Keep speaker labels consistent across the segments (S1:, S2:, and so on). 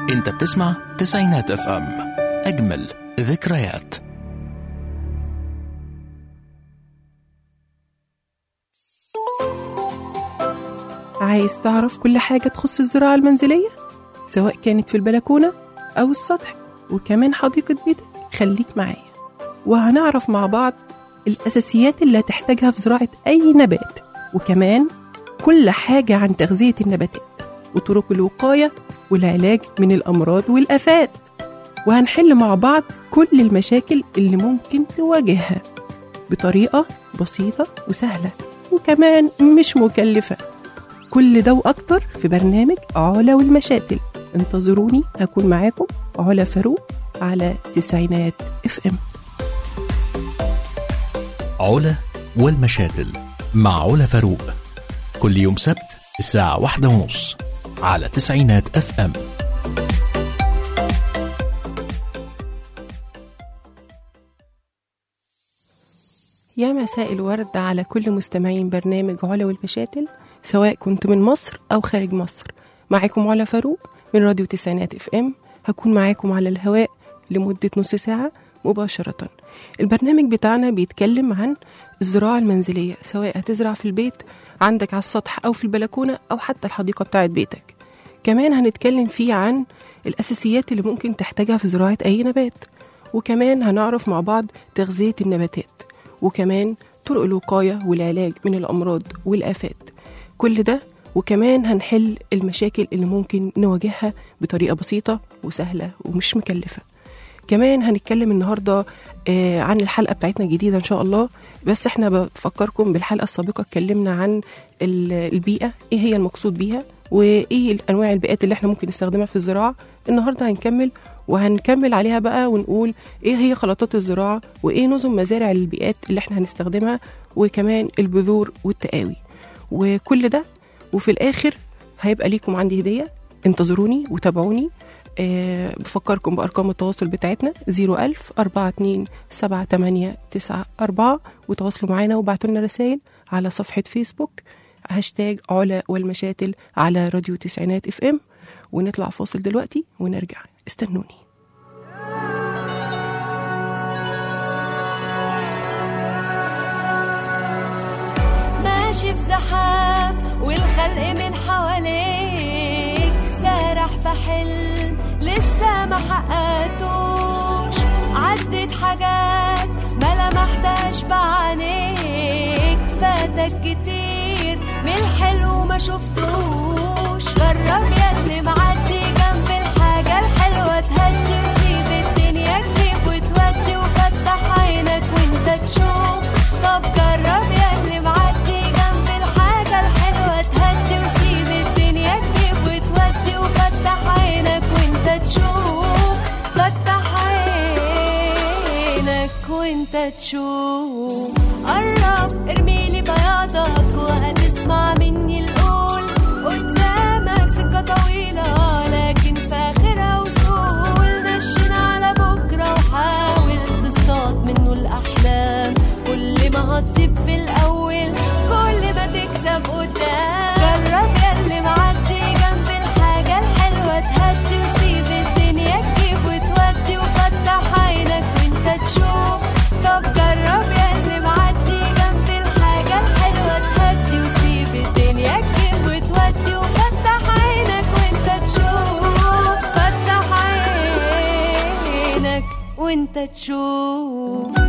S1: انت بتسمع تسعينات اف ام اجمل ذكريات
S2: عايز تعرف كل حاجة تخص الزراعة المنزلية سواء كانت في البلكونة أو السطح وكمان حديقة بيتك خليك معايا وهنعرف مع بعض الأساسيات اللي هتحتاجها في زراعة أي نبات وكمان كل حاجة عن تغذية النباتات وطرق الوقاية والعلاج من الأمراض والآفات وهنحل مع بعض كل المشاكل اللي ممكن تواجهها بطريقة بسيطة وسهلة وكمان مش مكلفة كل ده وأكتر في برنامج علا والمشاتل انتظروني هكون معاكم علا فاروق على تسعينات اف ام
S1: علا والمشاتل مع علا فاروق كل يوم سبت الساعة واحدة ونص على تسعينات اف ام
S2: يا مساء الورد على كل مستمعين برنامج علا والمشاتل سواء كنت من مصر أو خارج مصر معاكم علا فاروق من راديو تسعينات اف ام هكون معاكم على الهواء لمدة نص ساعة مباشرة البرنامج بتاعنا بيتكلم عن الزراعة المنزلية سواء هتزرع في البيت عندك على السطح أو في البلكونة أو حتى الحديقة بتاعت بيتك كمان هنتكلم فيه عن الأساسيات اللي ممكن تحتاجها في زراعة أي نبات وكمان هنعرف مع بعض تغذية النباتات وكمان طرق الوقاية والعلاج من الأمراض والآفات كل ده وكمان هنحل المشاكل اللي ممكن نواجهها بطريقة بسيطة وسهلة ومش مكلفة كمان هنتكلم النهاردة آه عن الحلقة بتاعتنا الجديدة إن شاء الله بس احنا بفكركم بالحلقة السابقة اتكلمنا عن ال- البيئة ايه هي المقصود بيها وايه انواع البيئات اللي احنا ممكن نستخدمها في الزراعة النهاردة هنكمل وهنكمل عليها بقى ونقول ايه هي خلطات الزراعة وايه نظم مزارع البيئات اللي احنا هنستخدمها وكمان البذور والتقاوي وكل ده وفي الاخر هيبقى ليكم عندي هدية انتظروني وتابعوني أه بفكركم بأرقام التواصل بتاعتنا 01000 42 7894 وتواصلوا معانا وابعتوا لنا رسائل على صفحة فيسبوك هاشتاج علا والمشاتل على راديو تسعينات اف ام ونطلع فاصل دلوقتي ونرجع استنوني
S3: ماشي في زحام والخلق من حواليك سارح في حلم لسه ما حققتوش عدت حاجات ما لمحتهاش بعينيك فاتك كتير من الحلو ما شفتوش جرب ياللي معدي جنب الحاجة الحلوة تهدي وسيب الدنيا تجيب وتودي وفتح عينك وانت تشوف طب جرب ياللي معدي جنب الحاجة الحلوة تهدي وسيب الدنيا تجيب وتودي وفتح عينك وانت تشوف فتح عينك وانت تشوف قرب ارميلي بياضك وهتسمع مني القول قدامك سكة طويلة لكن في آخرها وصول نشن على بكرة وحاول تصطاد منه الأحلام كل ما هتصيب في الأول كل ما تكسب قدام جرب ياللي معدي جنب الحاجة الحلوة تهدي وسيب الدنيا تجيب وتودي وفتح عينك وانت تشوف طب جرب ياللي معدي جنب الحاجة الحلوة تهدي وسيب الدنيا تجيب وتودي وفتح عينك وانت تشوف فتح عينك وانت تشوف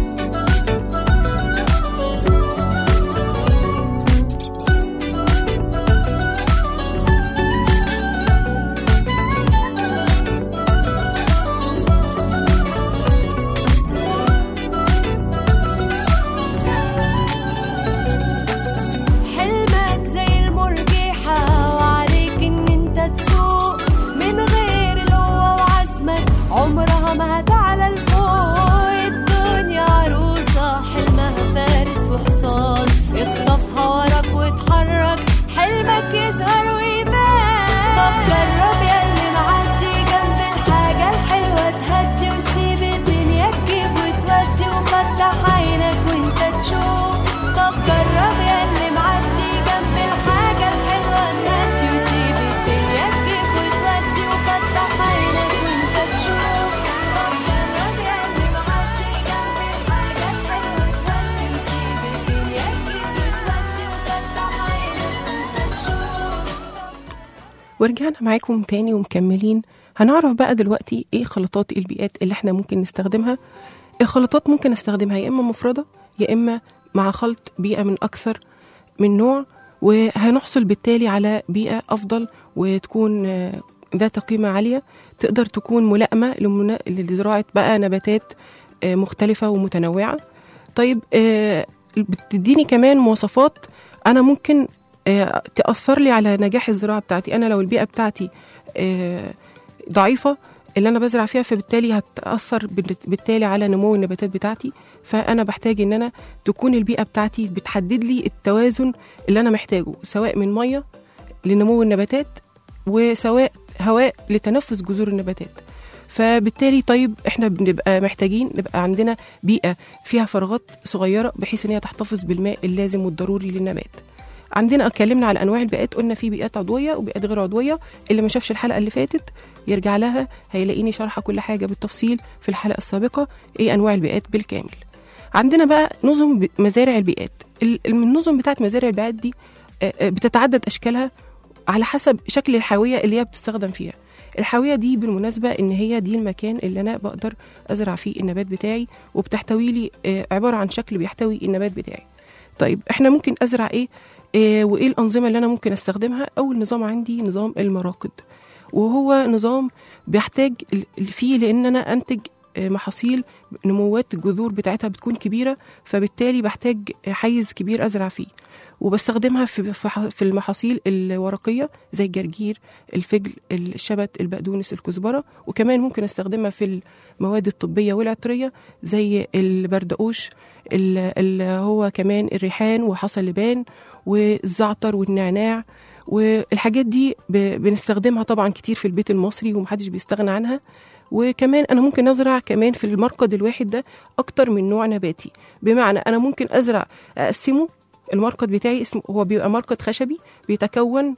S3: حلمك زي المرجحة وعليك ان انت تسوق من غير القوة وعزمك عمرها ما هتعلى لفوق الدنيا
S2: ورجعنا معاكم تاني ومكملين هنعرف بقى دلوقتي ايه خلطات البيئات اللي احنا ممكن نستخدمها الخلطات ممكن استخدمها يا اما مفردة يا اما مع خلط بيئة من اكثر من نوع وهنحصل بالتالي على بيئة افضل وتكون آه، ذات قيمة عالية تقدر تكون ملائمة لمنا- لزراعة بقى نباتات آه، مختلفة ومتنوعة طيب آه، بتديني كمان مواصفات انا ممكن آه، تاثر لي على نجاح الزراعه بتاعتي انا لو البيئه بتاعتي آه، ضعيفه اللي انا بزرع فيها فبالتالي هتاثر بالت- بالتالي على نمو النباتات بتاعتي فانا بحتاج ان انا تكون البيئه بتاعتي بتحدد لي التوازن اللي انا محتاجه سواء من ميه لنمو النباتات وسواء هواء لتنفس جذور النباتات فبالتالي طيب احنا بنبقى محتاجين نبقى عندنا بيئه فيها فراغات صغيره بحيث ان هي تحتفظ بالماء اللازم والضروري للنبات عندنا اتكلمنا على انواع البيئات قلنا في بيئات عضويه وبيئات غير عضويه اللي ما شافش الحلقه اللي فاتت يرجع لها هيلاقيني شارحه كل حاجه بالتفصيل في الحلقه السابقه ايه انواع البيئات بالكامل عندنا بقى نظم ب- مزارع البيئات ال- النظم بتاعت مزارع البيئات دي آه، آه، بتتعدد اشكالها على حسب شكل الحاويه اللي هي بتستخدم فيها الحاويه دي بالمناسبه ان هي دي المكان اللي انا بقدر ازرع فيه النبات بتاعي وبتحتوي لي آه، عباره عن شكل بيحتوي النبات بتاعي طيب احنا ممكن ازرع ايه آه، وايه الانظمه اللي انا ممكن استخدمها اول نظام عندي نظام المراقد وهو نظام بيحتاج ال- فيه لان انا انتج آه، محاصيل نموات الجذور بتاعتها بتكون كبيره فبالتالي بحتاج حيز كبير ازرع فيه وبستخدمها في في ح- في المحاصيل الورقيه زي الجرجير الفجل الشبت البقدونس الكزبره وكمان ممكن استخدمها في المواد الطبيه والعطريه زي البردقوش اللي هو كمان الريحان وحصى اللبان والزعتر والنعناع والحاجات دي ب- بنستخدمها طبعا كتير في البيت المصري ومحدش بيستغنى عنها وكمان انا ممكن ازرع كمان في المرقد الواحد ده اكتر من نوع نباتي بمعنى انا ممكن ازرع اقسمه المرقد بتاعي اسمه هو بيبقى مرقد خشبي بيتكون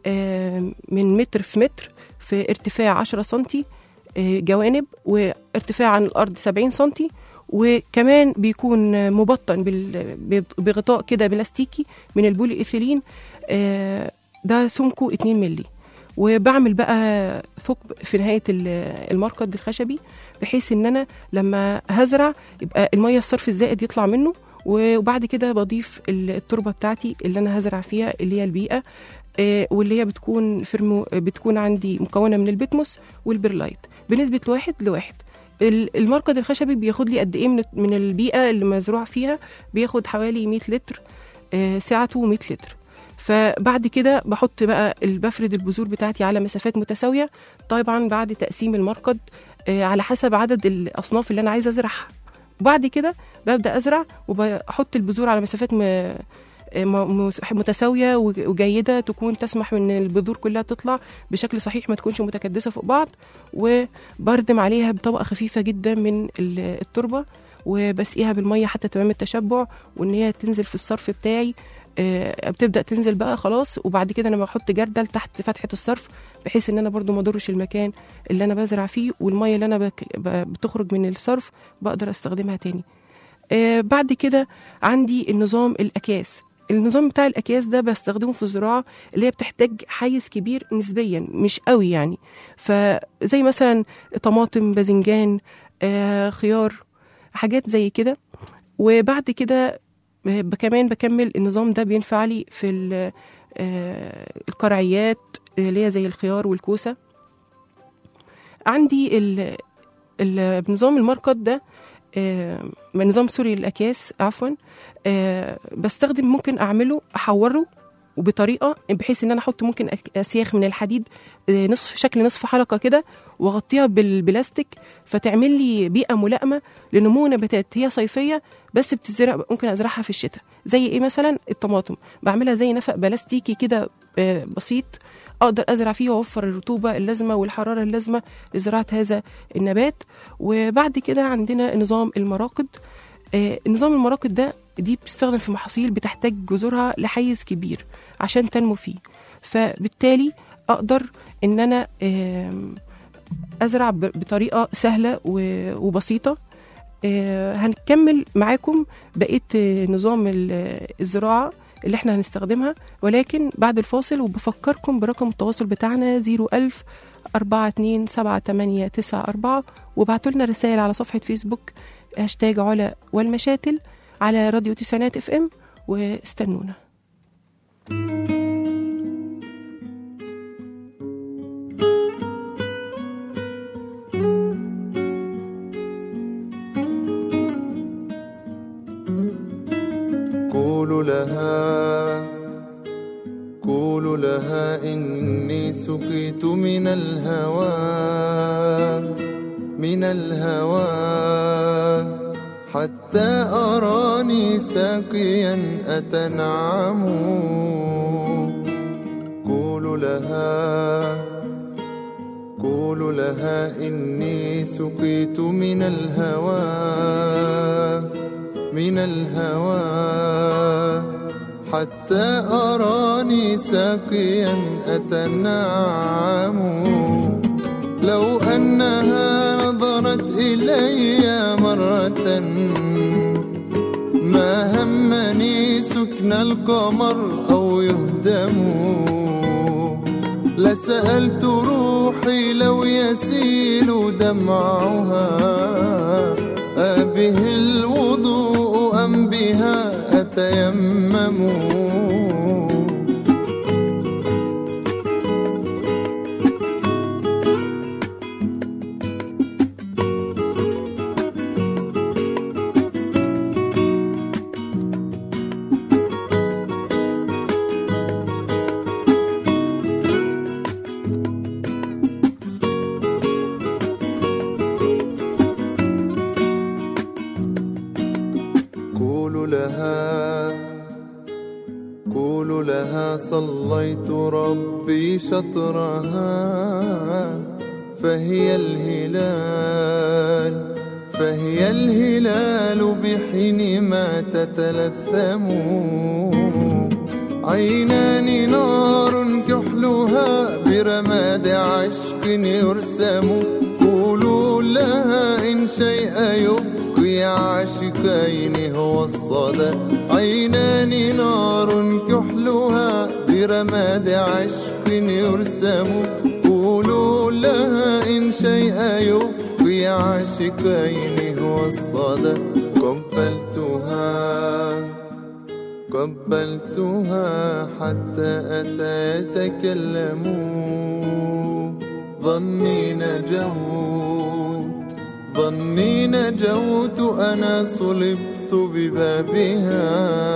S2: آه، من متر في متر في ارتفاع 10 سنتي آه، جوانب وارتفاع عن الارض 70 سنتي وكمان بيكون مبطن بال- بغطاء كده بلاستيكي من البولي ايثيلين آه، ده سمكه 2 مللي وبعمل بقى ثقب في نهايه ال- المرقد الخشبي بحيث ان انا لما هزرع يبقى الميه الصرف الزائد يطلع منه وبعد كده بضيف ال- التربه بتاعتي اللي انا هزرع فيها اللي هي البيئه آه، واللي هي بتكون فرمو بتكون عندي مكونه من البتموس والبرلايت بنسبه واحد لواحد ال- المرقد الخشبي بياخد لي قد ايه من من البيئه اللي مزروع فيها بياخد حوالي 100 لتر آه، سعته 100 لتر فبعد كده بحط بقى ال- بفرد البذور بتاعتي على مسافات متساويه طبعا بعد تقسيم المرقد آه، على حسب عدد الاصناف اللي انا عايزه ازرعها وبعد كده ببدا ازرع وبحط البذور على مسافات م... م- م- متساويه وج- وجيده تكون تسمح ان البذور كلها تطلع بشكل صحيح ما تكونش متكدسه فوق بعض وبردم عليها بطبقه خفيفه جدا من ال- التربه وبسقيها بالميه حتى تمام التشبع وان هي تنزل في الصرف بتاعي آه، بتبدا تنزل بقى خلاص وبعد كده انا بحط جردل تحت فتحه الصرف بحيث ان انا برضو ما اضرش المكان اللي انا بزرع فيه والميه اللي انا بك... ب- بتخرج من الصرف بقدر استخدمها تاني آه، بعد كده عندي النظام الاكياس النظام بتاع الاكياس ده بستخدمه في الزراعه اللي هي بتحتاج حيز كبير نسبيا مش قوي يعني فزي مثلا طماطم باذنجان آه، خيار حاجات زي كده وبعد كده ب- كمان بكمل النظام ده بينفع لي في ال- آه، القرعيات اللي هي زي الخيار والكوسه عندي ال- ال- نظام المرقد ده آه، نظام سوري للاكياس عفوا آه، بستخدم ممكن اعمله احوره وبطريقه بحيث ان انا احط ممكن أك- اسياخ من الحديد آه، نصف شكل نصف حلقه كده واغطيها بالبلاستيك فتعمل لي بيئه ملائمه لنمو نباتات هي صيفيه بس بتزرع ممكن ازرعها في الشتاء زي ايه مثلا الطماطم بعملها زي نفق بلاستيكي كده آه، بسيط اقدر ازرع فيه واوفر الرطوبه اللازمه والحراره اللازمه لزراعه هذا النبات وبعد كده عندنا نظام المراقد آه، نظام المراقد ده دي بتستخدم في محاصيل بتحتاج جذورها لحيز كبير عشان تنمو فيه فبالتالي اقدر ان انا آم، ازرع ب- بطريقه سهله و- وبسيطه آه، هنكمل معاكم بقيه آه، نظام ال- الزراعه اللي احنا هنستخدمها ولكن بعد الفاصل وبفكركم برقم التواصل بتاعنا 01000 4278894 وابعتوا لنا رسائل على صفحة فيسبوك هاشتاج علا والمشاتل على راديو تسعينات اف ام واستنونا
S4: قولوا لها قولوا لها إني سقيت من الهوى من الهوى حتى أراني ساقيا أتنعم قولوا لها قولوا لها إني سقيت من الهوى من الهوى حتى أراني ساقيا أتنعم لو أنها نظرت إلي مرة ما همني سكن القمر أو يهدم لسألت روحي لو يسيل دمعها أبه الوضوء أم بها أتيمم قولوا لها قولوا لها صليت ربي شطرها فهي الهلال فهي الهلال بحين ما تتلثم عينان نار كحلها برماد عشق يرسم قولوا لها إن شيء يبقي عاشقين هو الصدى عينان نار كحلها برماد عشق يرسم قولوا لها إن شيء يبقي عاشقين هو الصدى قبلتها قبلتها حتى أتى يتكلم ظني نجوت ظني نجوت أنا صلبت ببابها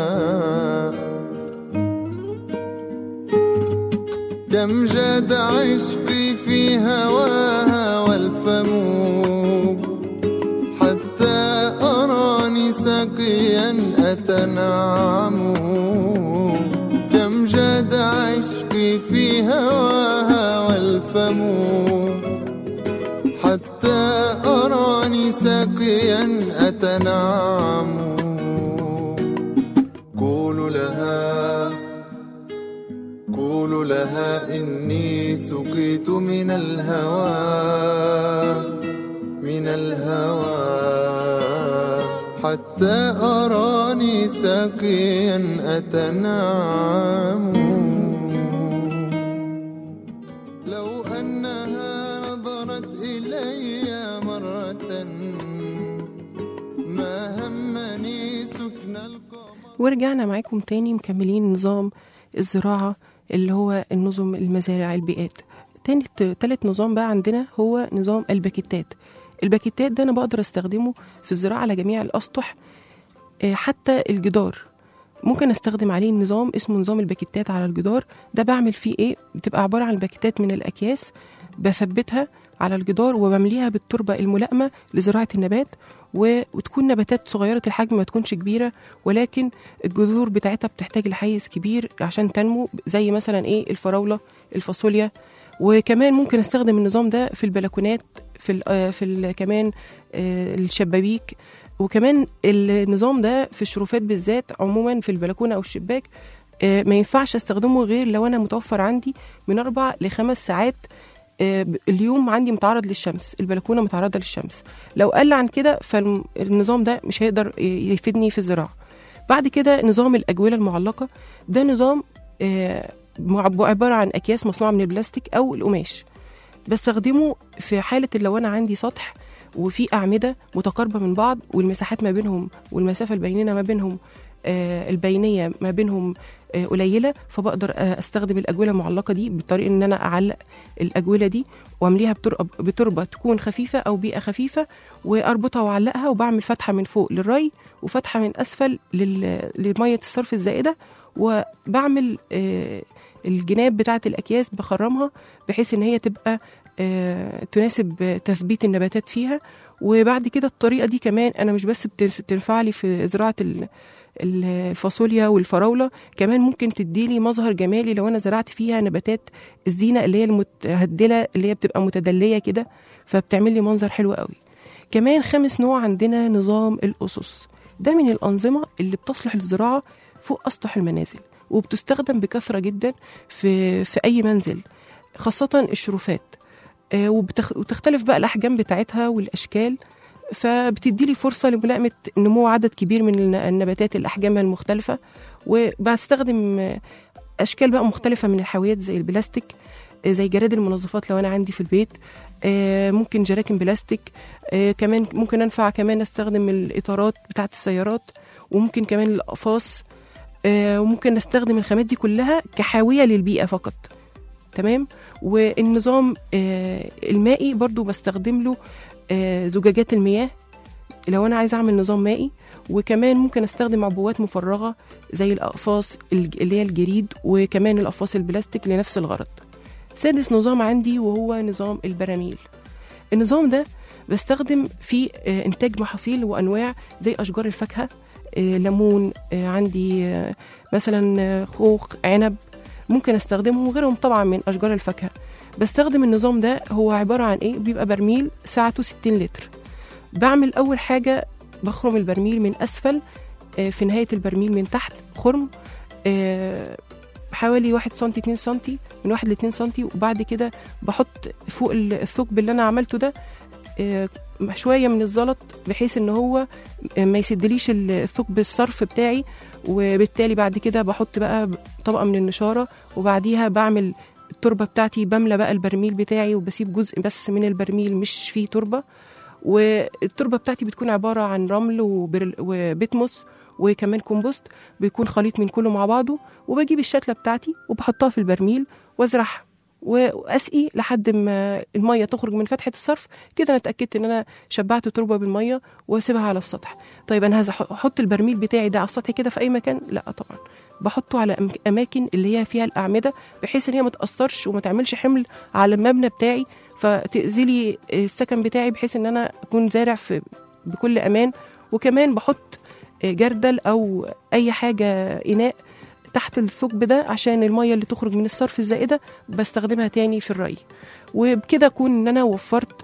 S4: كم جاد عشقي في هواها والفم حتى أراني سقيا أتنعم كم جاد عشقي في هواها والفم حتى أراني سقيا أتنعم قولوا لها قولوا لها إني سقيت من الهوى من الهوى حتى أراني ساقيا أتنعم لو أنها نظرت إلي مرة ما همني سكن القمر
S2: ورجعنا معاكم تاني مكملين نظام الزراعة اللي هو النظم المزارع البيئات تاني تالت نظام بقى عندنا هو نظام الباكيتات الباكيتات ده أنا بقدر أستخدمه في الزراعة على جميع الأسطح آه، حتى الجدار ممكن استخدم عليه نظام اسمه نظام الباكيتات على الجدار ده بعمل فيه ايه بتبقى عباره عن باكيتات من الاكياس بثبتها على الجدار وبمليها بالتربه الملائمه لزراعه النبات و- وتكون نباتات صغيره الحجم ما تكونش كبيره ولكن الجذور بتاعتها بتحتاج لحيز كبير عشان تنمو زي مثلا ايه الفراوله الفاصوليا وكمان ممكن استخدم النظام ده في البلكونات في ال آه، في ال كمان آه، الشبابيك وكمان النظام ده في الشرفات بالذات عموما في البلكونه او الشباك آه، ما ينفعش استخدمه غير لو انا متوفر عندي من اربع لخمس ساعات آه، ب- اليوم عندي متعرض للشمس البلكونه متعرضه للشمس لو قل عن كده فالنظام ده مش هيقدر ي- يفيدني في الزراعه بعد كده نظام الاجوله المعلقه ده نظام آه، مع- عباره عن اكياس مصنوعه من البلاستيك او القماش بستخدمه في حاله لو انا عندي سطح وفي اعمده متقاربه من بعض والمساحات ما بينهم والمسافه البينيه ما بينهم آه، البينيه ما بينهم آه، قليله فبقدر آه، استخدم الاجوله المعلقه دي بطريقه ان انا اعلق الاجوله دي وامليها بتربه بتربه تكون خفيفه او بيئه خفيفه واربطها واعلقها وبعمل فتحه من فوق للري وفتحه من اسفل لل- لميه الصرف الزائده وبعمل آه، الجناب بتاعه الاكياس بخرمها بحيث ان هي تبقى آه، تناسب تثبيت النباتات فيها وبعد كده الطريقه دي كمان انا مش بس بتنس- بتنفع لي في زراعه ال- ال- الفاصوليا والفراوله كمان ممكن تديلي مظهر جمالي لو انا زرعت فيها نباتات الزينه اللي هي المتهدله اللي هي بتبقى متدليه كده فبتعمل لي منظر حلو قوي كمان خامس نوع عندنا نظام الاسس ده من الانظمه اللي بتصلح للزراعه فوق اسطح المنازل وبتستخدم بكثره جدا في في اي منزل خاصه الشرفات آه، وبتخ- وتختلف بقى الاحجام بتاعتها والاشكال فبتدي لي فرصه لملائمه نمو عدد كبير من الن- النباتات الاحجام المختلفه وبستخدم آه، اشكال بقى مختلفه من الحاويات زي البلاستيك آه، زي جراد المنظفات لو انا عندي في البيت آه، ممكن جراكن بلاستيك آه، كمان ممكن انفع كمان استخدم الاطارات بتاعه السيارات وممكن كمان الاقفاص آه، وممكن نستخدم الخامات دي كلها كحاويه للبيئه فقط تمام والنظام آه، المائي برضو بستخدم له آه، زجاجات المياه لو انا عايزه اعمل نظام مائي وكمان ممكن استخدم عبوات مفرغه زي الاقفاص الج- اللي هي الجريد وكمان الاقفاص البلاستيك لنفس الغرض سادس نظام عندي وهو نظام البراميل النظام ده بستخدم فيه آه، انتاج محاصيل وانواع زي اشجار الفاكهه آه، ليمون آه، عندي آه، مثلا آه، خوخ عنب ممكن استخدمهم وغيرهم طبعا من اشجار الفاكهه بستخدم النظام ده هو عباره عن ايه بيبقى برميل سعته 60 لتر بعمل اول حاجه بخرم البرميل من اسفل آه، في نهايه البرميل من تحت خرم آه، حوالي 1 سم 2 سم من 1 ل 2 سم وبعد كده بحط فوق ال- الثقب اللي انا عملته ده آه، شويه من الزلط بحيث ان هو ما يسدليش ال- الثقب الصرف بتاعي وبالتالي بعد كده بحط بقى طبقه من النشاره وبعديها بعمل التربه بتاعتي بملى بقى البرميل بتاعي وبسيب جزء بس من البرميل مش فيه تربه والتربه بتاعتي بتكون عباره عن رمل وبرل- وبتموس وكمان كومبوست بيكون خليط من كله مع بعضه وبجيب الشتله بتاعتي وبحطها في البرميل وازرعها واسقي لحد ما الميه تخرج من فتحه الصرف كده انا اتاكدت ان انا شبعت التربه بالميه واسيبها على السطح طيب انا هز- احط البرميل بتاعي ده على السطح كده في اي مكان لا طبعا بحطه على أم- اماكن اللي هي فيها الاعمده بحيث ان هي ما تاثرش وما تعملش حمل على المبنى بتاعي فتاذيلي السكن بتاعي بحيث ان انا اكون زارع في بكل امان وكمان بحط جردل او اي حاجه اناء تحت الثقب ده عشان الميه اللي تخرج من الصرف الزائده بستخدمها تاني في الري وبكده اكون ان انا وفرت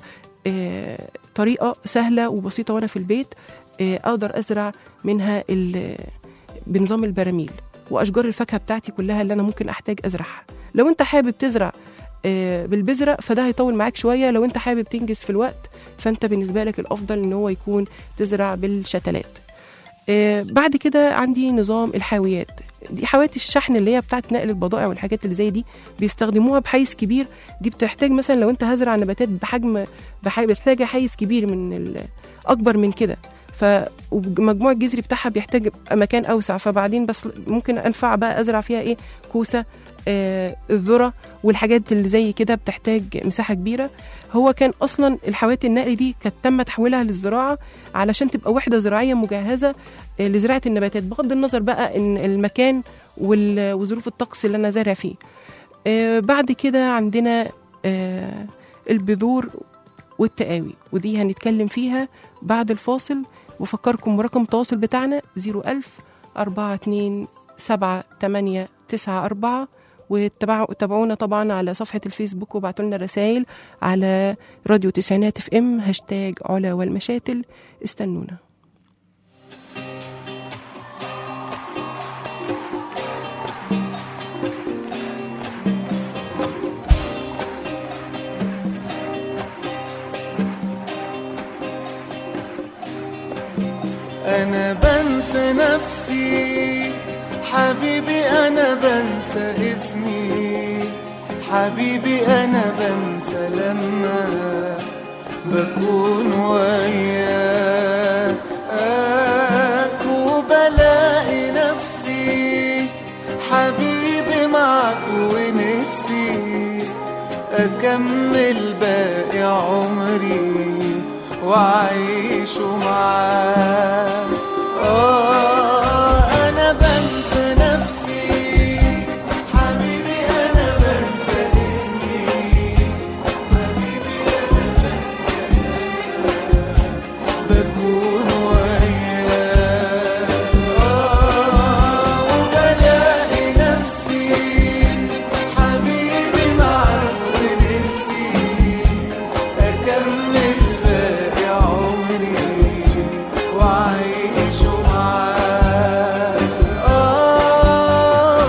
S2: آه، طريقه سهله وبسيطه وانا في البيت آه، اقدر ازرع منها ال- بنظام البراميل واشجار الفاكهه بتاعتي كلها اللي انا ممكن احتاج ازرعها لو انت حابب تزرع آه، بالبذره فده هيطول معاك شويه لو انت حابب تنجز في الوقت فانت بالنسبه لك الافضل ان هو يكون تزرع بالشتلات آه، بعد كده عندي نظام الحاويات دي حاويات الشحن اللي هي بتاعت نقل البضائع والحاجات اللي زي دي بيستخدموها بحيز كبير دي بتحتاج مثلا لو انت هزرع نباتات بحجم بحي... بتحتاج حيز كبير من ال... اكبر من كده ف ومجموع الجذري بتاعها بيحتاج مكان اوسع فبعدين بس ممكن انفع بقى ازرع فيها ايه كوسه آه الذره والحاجات اللي زي كده بتحتاج مساحه كبيره هو كان اصلا الحاويات النقل دي كانت تم تحويلها للزراعه علشان تبقى وحده زراعيه مجهزه آه، لزراعه النباتات بغض النظر بقى ان المكان وال- وظروف الطقس اللي انا زارع فيه آه، بعد كده عندنا آه، البذور والتقاوي ودي هنتكلم فيها بعد الفاصل وفكركم برقم التواصل بتاعنا 01000 42 7 8 9 4 وتابعونا طبعا على صفحة الفيسبوك وابعتوا لنا رسائل على راديو تسعينات اف ام هاشتاج علا والمشاتل استنونا
S4: انا بنسى نفسي حبيبي حبيبي أنا بنسى اسمي حبيبي أنا بنسى لما بكون وياك وبلاقي نفسي حبيبي معك ونفسي أكمل باقي عمري وأعيشه معاك آه أنا بنسى نفسي حبيبي أنا بنسى اسمي بكون وياك آه وبلاقي نفسي حبيبي معك ونفسي أكمل باقي عمري وأعيشه معاك آه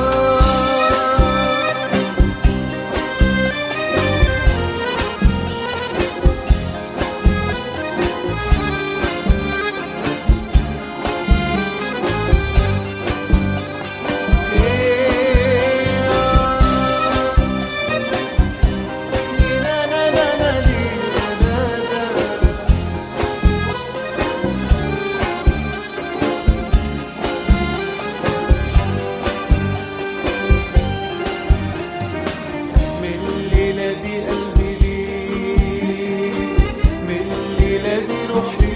S4: من الليلة دي قلبي ليك من الليلة دي روحي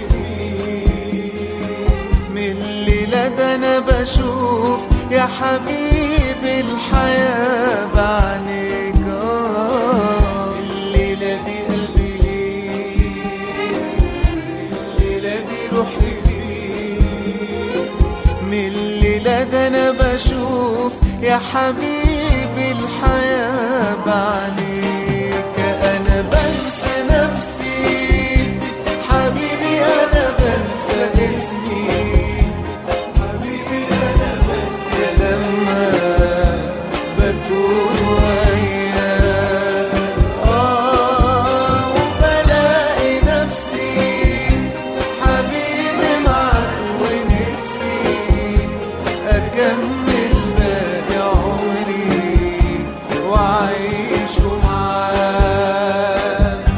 S4: فيك من الليلة ده أنا بشوف يا حبيبي الحياة بعينيك آه الليلة دي قلبي ليك من الليلة دي روحي فيك من الليلة ده أنا بشوف يا حبيبي الحياة بعينيك أنا بنسى نفسي حبيبي أنا بنسى اسمي حبيبي أنا بنسى لما بكون وياك آه وبلاقي نفسي حبيبي معك ونفسي أكمل باقي عمري وأعيشه معاك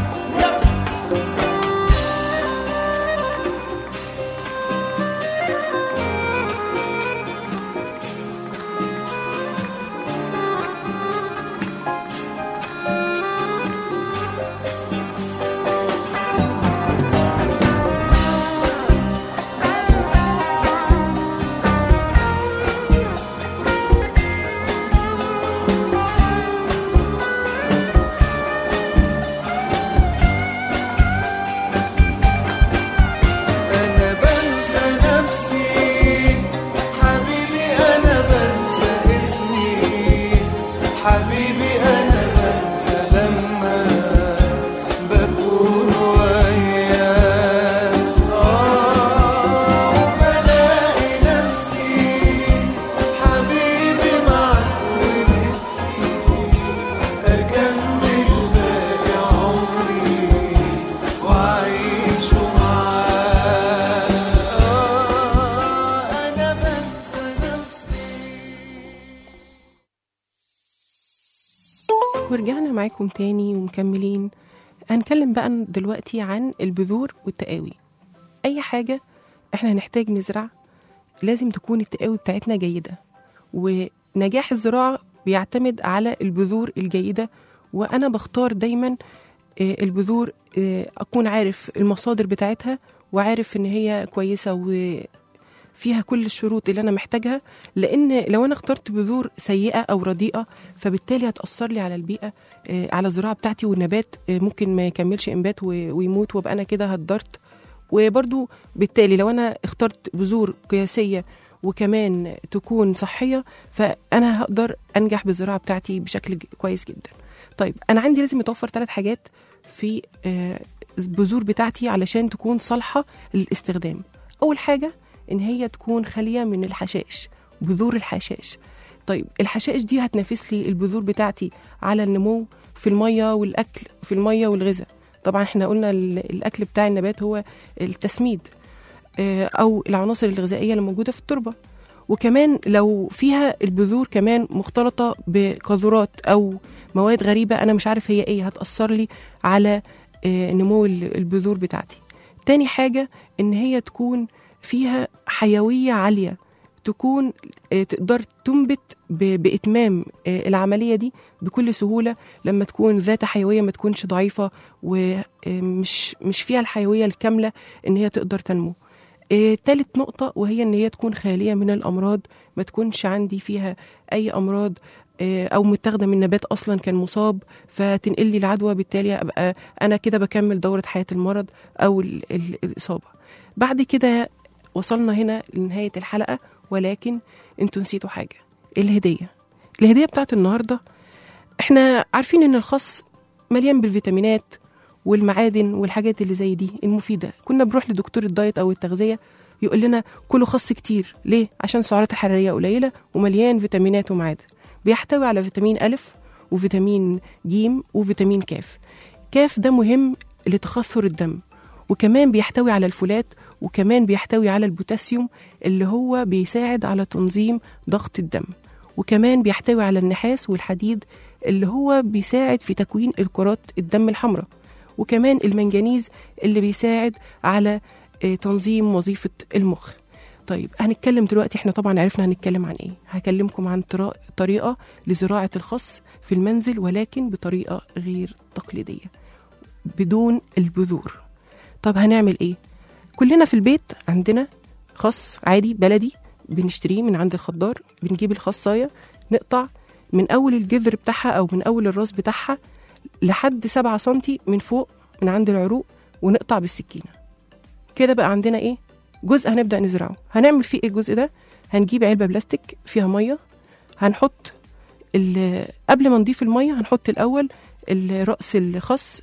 S4: أنا بنسى نفسي حبيبي أنا بنسى اسمي حبيبي أنا بنسى لما بكون وياك آه وبلاقي نفسي حبيبي معك ونفسي أكمل باقي عمري وأعيشه معاك آه أنا بنسى نفسي
S2: ورجعنا معاكم تاني ومكملين هنتكلم بقى دلوقتي عن البذور والتقاوي أي حاجة احنا هنحتاج نزرع لازم تكون التقاوي بتاعتنا جيدة ونجاح الزراعة بيعتمد على البذور الجيدة وأنا بختار دايما آه، البذور آه، أكون عارف المصادر بتاعتها وعارف إن هي كويسة وفيها كل الشروط اللي أنا محتاجها لأن لو أنا اخترت بذور سيئة أو رديئة فبالتالي هتأثر لي على البيئة آه، على الزراعة بتاعتي والنبات آه، ممكن ما يكملش إنبات و- ويموت وابقى أنا كده هدرت وبرضو بالتالي لو أنا اخترت بذور قياسية وكمان تكون صحية فأنا هقدر أنجح بالزراعة بتاعتي بشكل ج- كويس جدا طيب أنا عندي لازم يتوفر ثلاث حاجات في آه، البذور بتاعتي علشان تكون صالحة للاستخدام أول حاجة إن هي تكون خالية من الحشائش بذور الحشائش طيب الحشائش دي هتنافس لي البذور بتاعتي على النمو في المية والأكل في المية والغذاء طبعا احنا قلنا ال- الأكل بتاع النبات هو التسميد آه، أو العناصر الغذائية اللي موجودة في التربة وكمان لو فيها البذور كمان مختلطة بقاذورات أو مواد غريبة أنا مش عارف هي إيه هتأثر لي على آه، نمو ال- البذور بتاعتي تاني حاجة إن هي تكون فيها حيوية عالية تكون آه، تقدر تنبت ب- بإتمام آه، العملية دي بكل سهولة لما تكون ذات حيوية ما تكونش ضعيفة ومش مش فيها الحيوية الكاملة إن هي تقدر تنمو آه، تالت نقطة وهي إن هي تكون خالية من الأمراض ما تكونش عندي فيها أي أمراض آه، أو متاخدة من نبات أصلا كان مصاب فتنقل لي العدوى بالتالي أبقى أنا كده بكمل دورة حياة المرض أو ال- ال- الإصابة بعد كده وصلنا هنا لنهاية الحلقة ولكن انتوا نسيتوا حاجة الهدية الهدية بتاعت النهاردة احنا عارفين ان الخس مليان بالفيتامينات والمعادن والحاجات اللي زي دي المفيدة كنا بنروح لدكتور الدايت أو التغذية يقول لنا كلوا خس كتير ليه؟ عشان السعرات الحرارية قليلة ومليان فيتامينات ومعادن بيحتوي على فيتامين ألف وفيتامين جيم وفيتامين كاف كاف ده مهم لتخثر الدم وكمان بيحتوي على الفولات وكمان بيحتوي على البوتاسيوم اللي هو بيساعد على تنظيم ضغط الدم وكمان بيحتوي على النحاس والحديد اللي هو بيساعد في تكوين الكرات الدم الحمراء وكمان المنجنيز اللي بيساعد على آه، تنظيم وظيفة المخ طيب هنتكلم دلوقتي احنا طبعا عرفنا هنتكلم عن ايه هكلمكم عن طرا- طريقة لزراعة الخس في المنزل ولكن بطريقة غير تقليدية بدون البذور طب هنعمل ايه كلنا في البيت عندنا خس عادي بلدي بنشتريه من عند الخضار بنجيب الخصاية نقطع من أول الجذر بتاعها أو من أول الراس بتاعها لحد سبعة سنتي من فوق من عند العروق ونقطع بالسكينة كده بقى عندنا إيه جزء هنبدأ نزرعه هنعمل فيه إيه الجزء ده هنجيب علبة بلاستيك فيها مية هنحط ال- قبل ما نضيف المية هنحط الأول ال- رأس الخس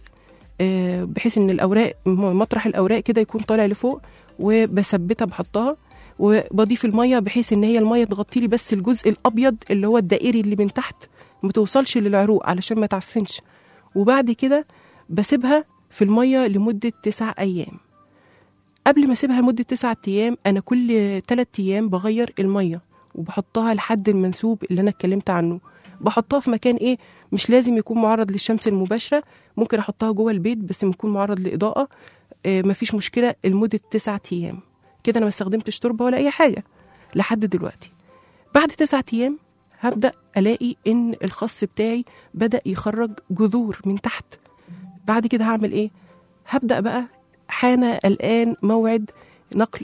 S2: آه، بحيث ان الاوراق م- مطرح الاوراق كده يكون طالع لفوق وبثبتها بحطها وبضيف الميه بحيث ان هي الميه تغطي لي بس الجزء الابيض اللي هو الدائري اللي من تحت ما توصلش للعروق علشان ما تعفنش وبعد كده بسيبها في الميه لمده تسع ايام قبل ما اسيبها لمده تسعة ايام انا كل تلات ايام بغير الميه وبحطها لحد المنسوب اللي انا اتكلمت عنه بحطها في مكان ايه مش لازم يكون معرض للشمس المباشره ممكن احطها جوه البيت بس يكون معرض لاضاءه آه، مفيش مشكله لمده تسعة ايام كده انا ما استخدمتش تربه ولا اي حاجه لحد دلوقتي بعد تسعة ايام هبدا الاقي ان الخص بتاعي بدا يخرج جذور من تحت بعد كده هعمل ايه هبدا بقى حان الان موعد نقل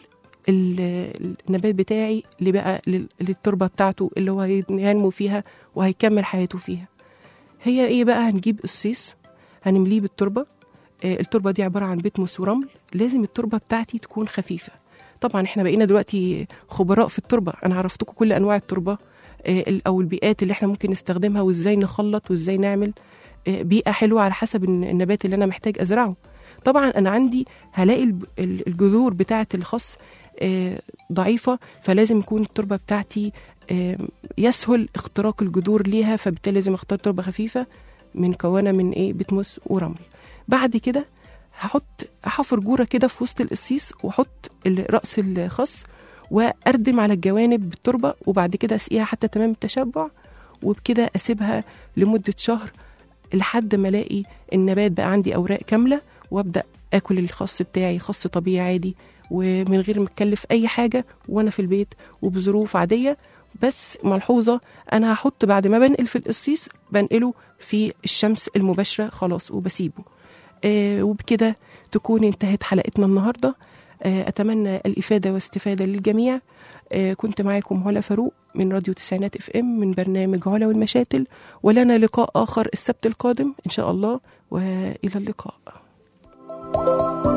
S2: ال- النبات بتاعي اللي بقى لل- للتربه بتاعته اللي هو هينمو فيها وهيكمل حياته فيها هي ايه بقى هنجيب الصيص هنمليه بالتربه آه، التربه دي عباره عن بتموس ورمل لازم التربه بتاعتي تكون خفيفه طبعا احنا بقينا دلوقتي خبراء في التربه انا عرفتكم كل انواع التربه آه، ال- او البيئات اللي احنا ممكن نستخدمها وازاي نخلط وازاي نعمل آه، بيئه حلوه على حسب الن- النبات اللي انا محتاج ازرعه طبعا انا عندي هلاقي الب- ال- الجذور بتاعه الخس آه، ضعيفه فلازم يكون التربه بتاعتي آه، يسهل اختراق الجذور ليها فبالتالي لازم اختار تربه خفيفه مكونه من ايه بتموس ورمل بعد كده هحط هحفر جوره كده في وسط القصيص واحط ال- راس الخس واردم على الجوانب بالتربه وبعد كده اسقيها حتى تمام التشبع وبكده اسيبها لمده شهر لحد ما الاقي النبات بقى عندي اوراق كامله وابدا اكل الخس بتاعي خس طبيعي عادي ومن غير ما اتكلف اي حاجه وانا في البيت وبظروف عاديه بس ملحوظه انا هحط بعد ما بنقل في القصيص بنقله في الشمس المباشره خلاص وبسيبه آه وبكده تكون انتهت حلقتنا النهارده آه اتمنى الافاده واستفاده للجميع آه كنت معاكم هلا فاروق من راديو تسعينات اف ام من برنامج علا والمشاتل ولنا لقاء اخر السبت القادم ان شاء الله والى اللقاء